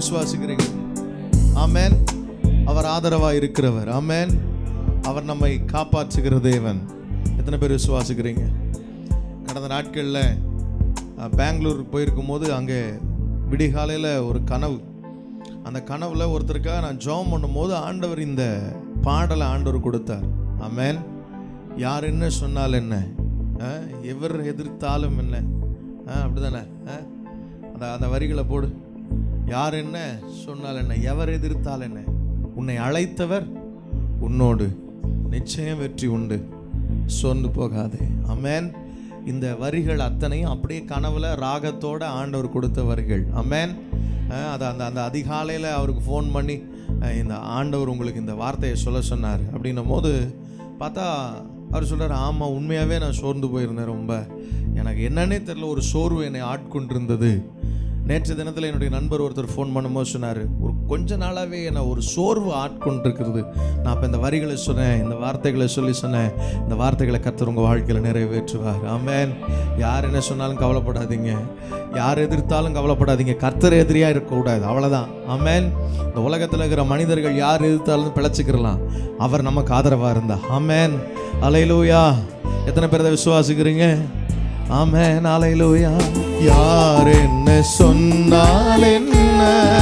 விசுவாசிக்கிறீங்க ஆமென் அவர் ஆதரவா இருக்கிறவர் ஆமென் அவர் நம்மை காப்பாற்றுகிற தேவன் எத்தனை பேர் விசுவாசிக்கிறீங்க கடந்த நாட்களில் அஹ், பெங்களூர் போயிருக்கும் போது அங்கே விடிகாலையில் ஒரு கனவு அந்த கனவுல ஒருத்தருக்காக நான் ஜெபம் பண்ணும்போது ஆண்டவர் இந்த பாடலை ஆண்டவர் கொடுத்தார் ஆமென் யார் என்ன சொன்னால் என்ன அஹ், எவர் எதிர்த்தாலும் என்ன அஹ், அப்படிதானே அஹ்? அந்த அந்த வரிகளை போடு யார் என்ன சொன்னால் என்ன எவர் எதிர்த்தால் என்ன உன்னை அழைத்தவர் உன்னோடு நிச்சயம் வெற்றி உண்டு சோர்ந்து போகாதே அமேன் இந்த வரிகள் அத்தனையும் அப்படியே கனவுல ராகத்தோட ஆண்டவர் கொடுத்த வரிகள் அமேன் அஹ் அது அந்த அந்த அதிகாலையில் அவருக்கு ஃபோன் பண்ணி அஹ் இந்த ஆண்டவர் உங்களுக்கு இந்த வார்த்தையை சொல்ல சொன்னார் அப்படின்னும் போது பார்த்தா அவர் சொல்றாரு ஆமாம் உண்மையாகவே நான் சோர்ந்து போயிருந்தேன் ரொம்ப எனக்கு என்னன்னே தெரியல ஒரு சோர்வு என்னை ஆட்கொண்டிருந்தது நேற்று தினத்தில் என்னுடைய நண்பர் ஒருத்தர் ஃபோன் பண்ணும்போது சொன்னார் ஒரு கொஞ்ச நாளாகவே என்னை ஒரு சோர்வு ஆட்கொண்டிருக்கிறது நான் இப்போ இந்த வரிகளை சொன்னேன் இந்த வார்த்தைகளை சொல்லி சொன்னேன் இந்த வார்த்தைகளை கர்த்தர் உங்கள் வாழ்க்கையில் நிறைவேற்றுவார் ஆமென் யார் என்ன சொன்னாலும் கவலைப்படாதீங்க யார் எதிர்த்தாலும் கவலைப்படாதீங்க கர்த்தர் எதிரியாக இருக்கக்கூடாது அவ்வளோதான் ஆமென் இந்த உலகத்தில் இருக்கிற மனிதர்கள் யார் எதிர்த்தாலும் பிழைச்சிக்கிறலாம் அவர் நமக்கு ஆதரவாக இருந்தா ஆமென் அலையிலூயா எத்தனை பேர் இதை விசுவாசிக்கிறீங்க ஆமென் அலையிலூயா யார் என்ன சொன்னால் என்ன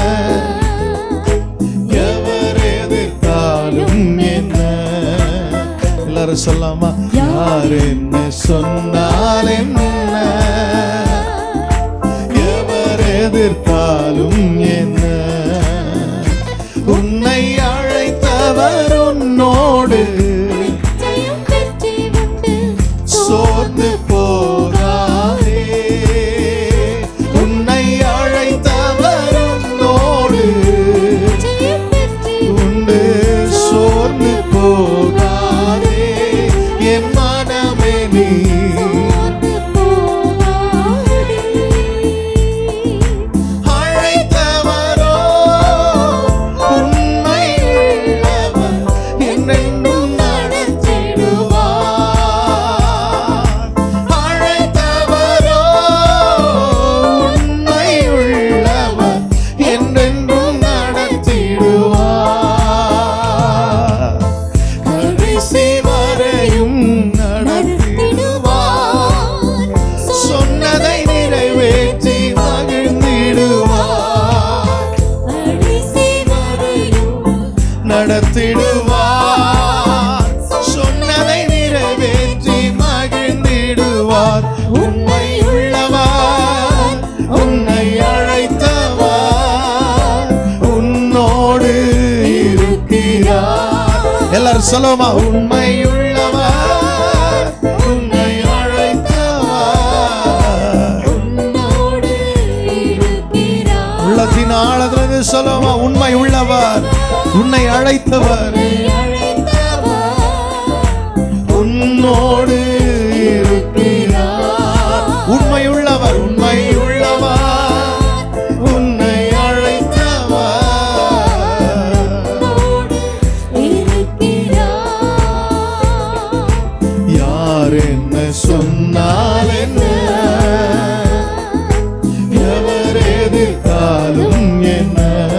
எவர் எதிர்த்தாலும் என்ன எல்லாரும் சொல்லாமா யார் என்ன சொன்னால் என்ன எவர் எதிர்த்தாலும் என்ன உன்னை அழைத்தவர் உன்னோடு நிச்சயம் வெற்றி உண்டு சோர்ந்து போகாதே உன்னை அழைத்தவர் உன்னோடு நிச்சயம் வெற்றி உண்டு சோர்ந்து போகாதே என் மனமே நீ சோர்ந்து போகாதே அழைத்தவரோ உண்மை உள்ளவர் என்னென்னும் நடத்திடுவார் அழைத்தவரோ உண்மை உள்ளவர் என்னென்றும் நடத்திடுவார் கடைசி வரையும் நடத்திடுவார் சொன்னதை நிறைவேற்றி மகிழ்ந்திடுவார் கடைசி வரையும் நடத்திடுவார் சொன்னதை நிறைவேற்றி மகிழ்ந்திடுவார் உண்மை உள்ளவர் உன்னை அழைத்தவர் உன்னோடு இருக்கிறார் எல்லாரும் சொல்லுவோமா உண்மை உள்ளவர் உன்னை அழைத்தவர் உன்னோடு இருக்கிறார் உள்ளத்தின் ஆழத்திலிருந்து சொல்லுவோமா உண்மை உள்ளவர் உன்னை அழைத்தவர் உன்னோடு இருக்கிறார் உண்மை உள்ளவர் உண்மை உள்ளவர் உன்னை அழைத்தவர் யார் என்ன சொன்னால் என்ன எவர் எதிர்த்தாலும் என்ன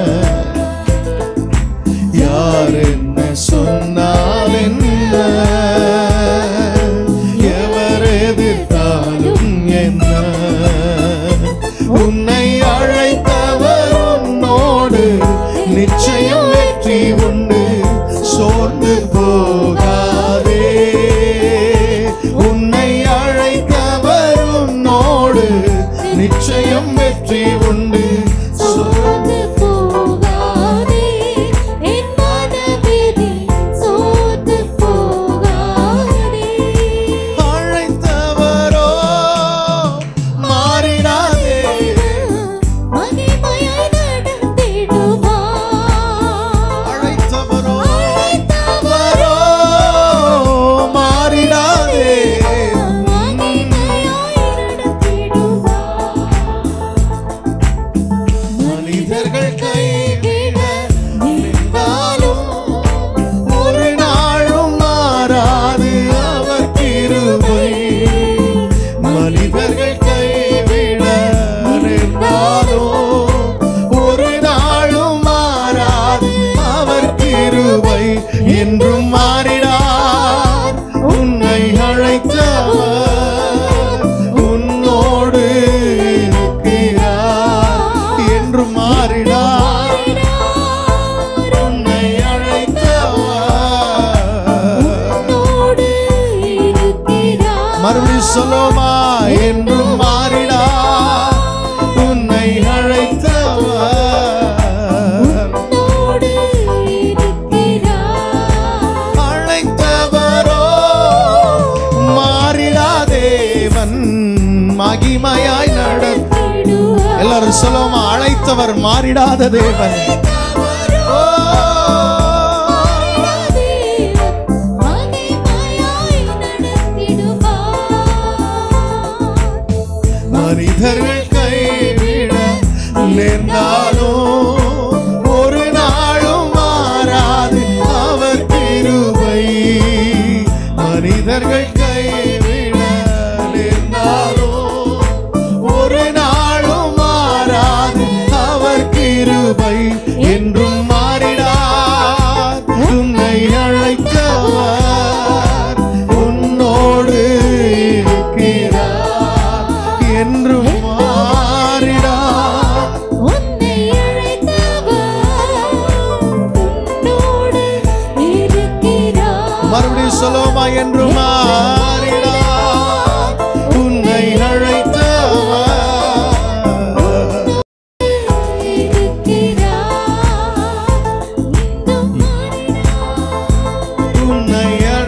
யார் என்ன சொன்னால் என்ன எவர் எதிர்த்தாலும் என்ன உன்னை அழைத்தவர் உன்னோடு நிச்சயம் வெற்றி உண்டு சோர்ந்து போகாதே உன்னை அழைத்த மறுபடியும் சொல்லுமா என்றும் மாறிடா உன்னை அழைத்தவர் உன்னோடு இருக்கிறார் அழைத்தவரோ மாறிடா தேவன் மகிமையாய் நடத்த எல்லாரும் சொல்லுவோமா அழைத்தவர் மாறிடாத தேவன் ஓ, மனிதர்கள் கைவிட நேர்ந்தாலும் ஒரு நாளும் மாறாது அவர் கிருபை மனிதர்கள் கைவிட நேர்ந்தாலும் ஒரு நாளும் மாறாது அவர் கிருபை என்றும் மாறிடார் உன்னை அழைத்தவர் உன்னோடு இருக்கிறார் என்றும் மாறிடார் உன்னை அழைத்தவர் உன்னோடு இருக்கிறார் மறுபடியும் சொல்லுவோமா என்று மாறிடார் உன்னை அழைத்தவர் உன்னை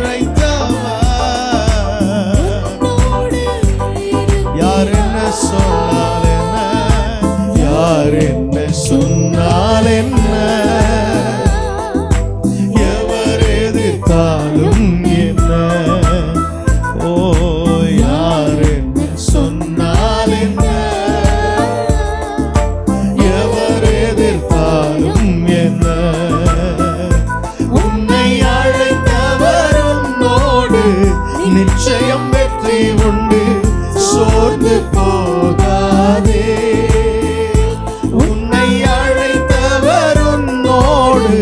அழைத்தவர் யார் என்ன சொன்னால் என்ன யார் என்ன சொன்னால் என்ன எவர் எதிர்த்தாலும் என்ன ஓ யார் என்ன சொன்னால் என்ன எவர் எதிர்த்தாலும் என்ன உன்னை அழைத்தவர் உன்னோடு நிச்சயம் வெற்றி உண்டு சோர்ந்து போகாதே உன்னை அழைத்தவர் உன்னோடு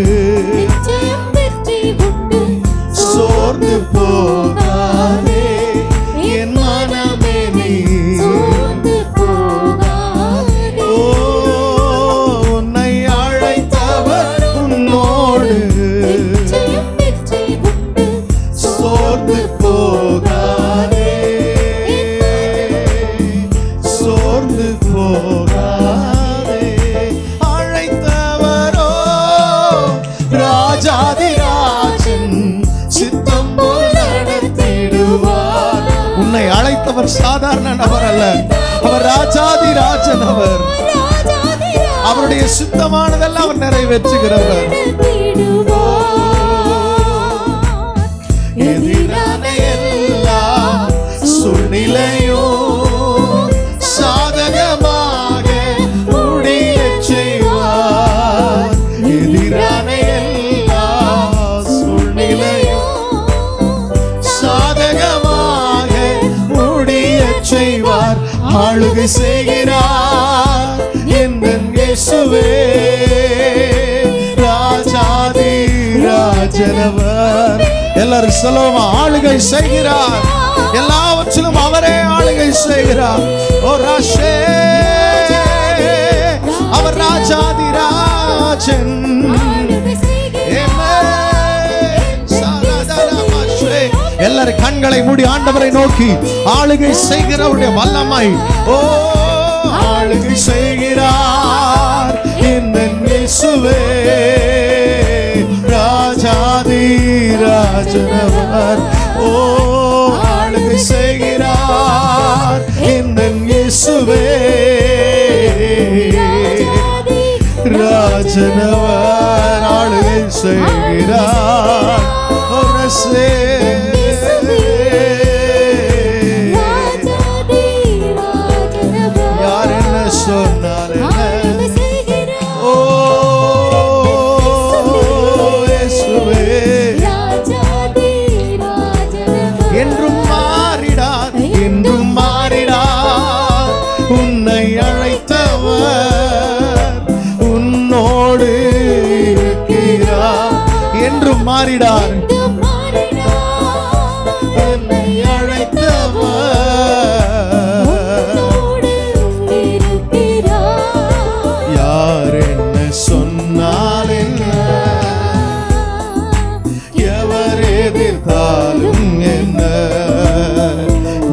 சோர்ந்து போகாதே என் மனமே நீ ஓ, உன்னை அழைத்தவர் உன்னோடு சோர்ந்து போகாதே சோர்ந்து போகாதே அழைத்தவரோ ராஜாதிராஜன் சித்தம் போல் நடத்திடுவார் உன்னை அழைத்தவர் சாதாரண நபர் அல்ல அவர் ராஜாதிராஜன் அவர் அவருடைய சித்தமானதெல்லாம் அவர் நிறைவேற்றுகிறவர் எதிரான எல்லா சூழ்நிலையும் சாதகமாக முடியச் செய்வார் எதிரான எல்லா சூழ்நிலையும் சாதகமாக முடியச் செய்வார் ஆளுகை செய்கிறார் எந்தன் இயேசுவே ராஜாதி ராஜனவர் எல்லாரும் சொல்லுவோமா ஆளுகை செய்கிறார் எல்லாவற்றிலும் அவரே ஆளுகை செய்கிறார் ஓ ராஷே அவர் ராஜாதி ராஜன் எல்லாரும் கண்களை மூடி ஆண்டவரை நோக்கி ஆளுகை செய்கிறவருடைய வல்லமை ஓ ஆளுகை செய்கிறார் இந்த இயேசுவே ராஜாதி ராஜனவர் ஓ ஆளுகை செய்கிறார் இந்த இயேசுவே ராஜனவர் ஆளுகை செய்கிறார் அரசே யார் என்ன சொன்னார் என்ன ஓ இயேசுவே என்றும் மாறிடார் என்றும் மாறிடார் உன்னை அழைத்தவர் உன்னோடு இருக்கிறார் என்றும் மாறிடார் என்னை அழைத்தவர் யார் என்ன சொன்னால் என்ன எவர் எதிர்த்தாலும் என்ன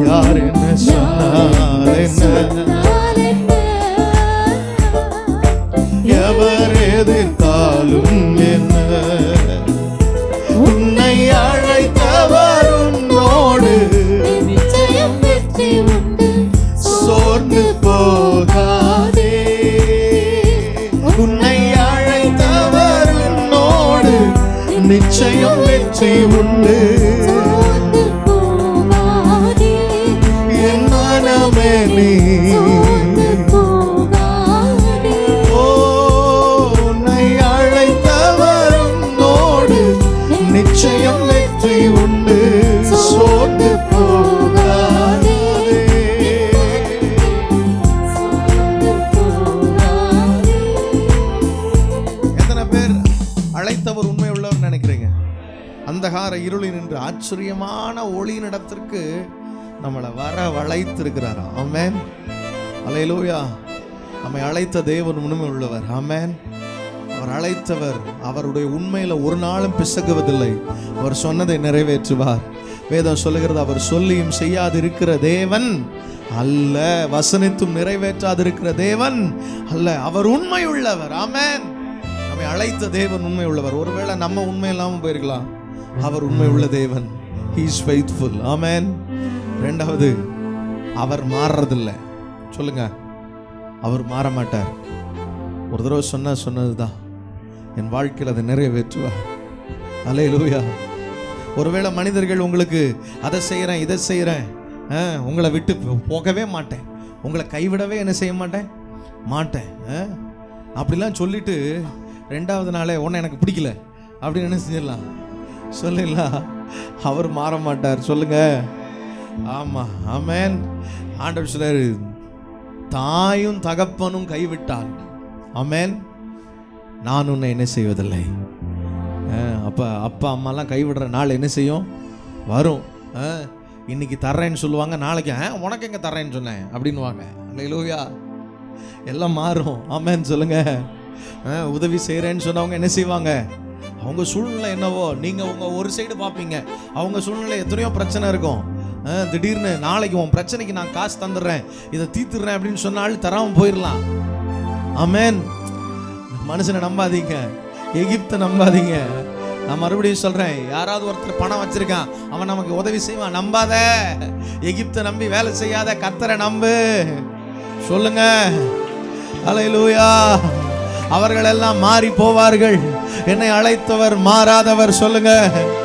நீ சோர்ந்து போகாதே ஓ உன்னை அழைத்தவர் உன்னோடு நிச்சயம் வெற்றி உண்டு சோர்ந்து போகாதே சோர்ந்து போகாதே எத்தனை பேர் அழைத்தவர் உண்மை உள்ளவர் நினைக்கிறீங்க அந்தகார இருளில் நின்று ஆச்சரியமான ஒளியினிடத்திற்கு நம்மளை வர வளைத்திருக்கிறாரா ஆமென் அலையலூயா நம்மை அழைத்த தேவன் உண்மை உள்ளவர் ஆமென் அவர் அழைத்தவர் அவருடைய உண்மையில ஒரு நாளும் பிசகுவதில்லை அவர் சொன்னதை நிறைவேற்றுவார் வேதம் சொல்லுகிறது அவர் சொல்லியும் செய்யாதிருக்கிற தேவன் அல்ல வசனித்தும் நிறைவேற்றாதிருக்கிற தேவன் அல்ல அவர் உண்மை உள்ளவர் ஆமென் நம்மை அழைத்த தேவன் உண்மை உள்ளவர் ஒருவேளை நம்ம உண்மை இல்லாம போயிருக்கலாம் அவர் உண்மை உள்ள தேவன் ஹீ இஸ் ஃபெய்த்ஃபுல் ஆமென் ரெண்டாவது அவர் மாறுறதில்லை சொல்லுங்க அவர் மாற மாட்டார் ஒரு தடவை சொன்னா சொன்னதுதான் என் வாழ்க்கையில் அதை நிறைவேற்றுவார் அலே லூயா ஒருவேளை மனிதர்கள் உங்களுக்கு அதை செய்கிறேன் இதை செய்கிறேன் உங்களை விட்டு போ- போகவே மாட்டேன் உங்களை கைவிடவே என்ன செய்ய மாட்டேன் மாட்டேன் ஆ? அப்படிலாம் சொல்லிட்டு ரெண்டாவது நாளே உன்னை எனக்கு பிடிக்கல அப்படின்னு என்ன செஞ்சிடலாம் சொல்லிடலாம் அவர் மாற மாட்டார் சொல்லுங்க ஆமா ஆமென் ஆண்டவர் சொல்றாரு தாயும் தகப்பனும் கைவிட்டால் ஆமென் நான் உன்னை என்ன செய்வதில்லை அஹ், அப்பா அப்பா அம்மாலாம் கைவிடுற நாள் என்ன செய்யும் வரும் அஹ், இன்னைக்கு தர்றேன்னு சொல்லுவாங்க நாளைக்கு "ஆ, உனக்கு எங்க தர்றேன்னு சொன்னேன் அப்படின்னுவாங்க லூயா எல்லாம் மாறும் ஆமென் சொல்லுங்க அஹ், உதவி செய்கிறேன்னு சொன்னவங்க என்ன செய்வாங்க அவங்க சூழ்நிலை என்னவோ நீங்க உங்க ஒரு சைடு பார்ப்பீங்க அவங்க சூழ்நிலை எத்தனையோ பிரச்சனை இருக்கும் அஹ், திடீர்னு நாளைக்கு உன் பிரச்சனைக்கு நான் காசு தந்துடுறேன் இதை தீத்துடுறேன் அப்படின்னு சொன்னாலும் தராம போயிடலாம் ஆமென் மனுஷனை நம்பாதீங்க எகிப்தை நம்பாதீங்க நான் மறுபடியும் சொல்றேன் யாராவது ஒருத்தர் பணம் வச்சிருக்கான் அவன் நமக்கு உதவி செய்வான் நம்பாத எகிப்தை நம்பி வேலை செய்யாத கர்த்தரை நம்பு சொல்லுங்க அலையிலூயா அவர்கள் எல்லாம் மாறி போவார்கள் என்னை அழைத்தவர் மாறாதவர் சொல்லுங்க